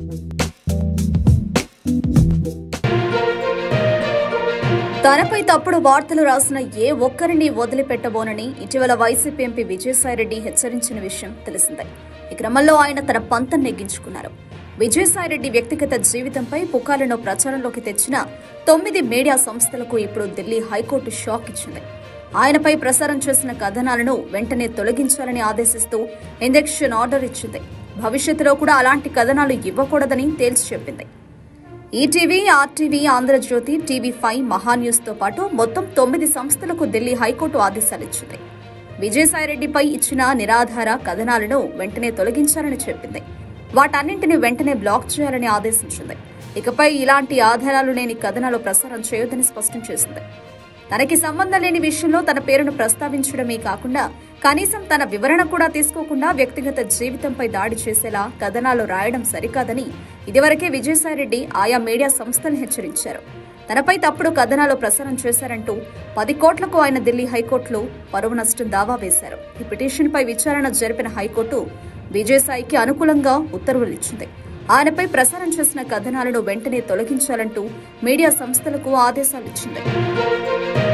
తనపై తప్పుడు వార్తలు రాసిన ఏ ఒక్కరిని వదిలిపెట్టబోనని ఇటీవల వైసీపీ ఎంపీ విజయసాయిరెడ్డి హెచ్చరించిన విషయం తెలిసిందే ఈ క్రమంలో ఆయన తన పంతం నెగ్గించుకున్నారు విజయసాయిరెడ్డి వ్యక్తిగత జీవితంపై పుకార్లను ప్రచారంలోకి తెచ్చిన తొమ్మిది మీడియా సంస్థలకు ఇప్పుడు ఢిల్లీ హైకోర్టు షాక్ ఇచ్చింది ఆయనపై ప్రసారం చేసిన కథనాలను వెంటనే తొలగించాలని ఆదేశిస్తూ ఇంజెక్షన్ ఆర్డర్ ఇచ్చింది భవిష్యత్తులో కూడా అలాంటి కథనాలు ఇవ్వకూడదని తేల్చి చెప్పింది ETV RTV Andhrajyothy TV five Mahaa News తో పాటు మొత్తం తొమ్మిది సంస్థలకు ఢిల్లీ హైకోర్టు ఆదేశాలిచ్చింది విజయసాయిరెడ్డిపై ఇచ్చిన నిరాధార కథనాలను వెంటనే తొలగించాలని చెప్పింది వాటన్నింటిని వెంటనే బ్లాక్ చేయాలని ఆదేశించింది ఇకపై ఇలాంటి ఆధారాలు లేని కథనాలు ప్రసారం చేయొద్దని స్పష్టం చేసింది తనకి సంబంధం లేని విషయంలో తన పేరును ప్రస్తావించడమే కాకుండా కనీసం తన వివరణ కూడా తీసుకోకుండా వ్యక్తిగత జీవితంపై దాడి చేసేలా కథనాలు రాయడం సరికాదని ఇదివరకే విజయసాయిరెడ్డి ఆయా మీడియా సంస్థలను హెచ్చరించారు తనపై తప్పుడు కథనాలు ప్రసారం చేశారంటూ పది కోట్లకు ఆయన ఢిల్లీ హైకోర్టులో పరువు నష్టం దావా వేశారు ఈ పిటిషన్పై విచారణ జరిపిన హైకోర్టు విజయసాయికి అనుకూలంగా ఉత్తర్వులు ఇచ్చింది ఆయనపై ప్రసారం చేసిన కథనాలను వెంటనే తొలగించాలంటూ మీడియా సంస్థలకు ఆదేశాలిచ్చింది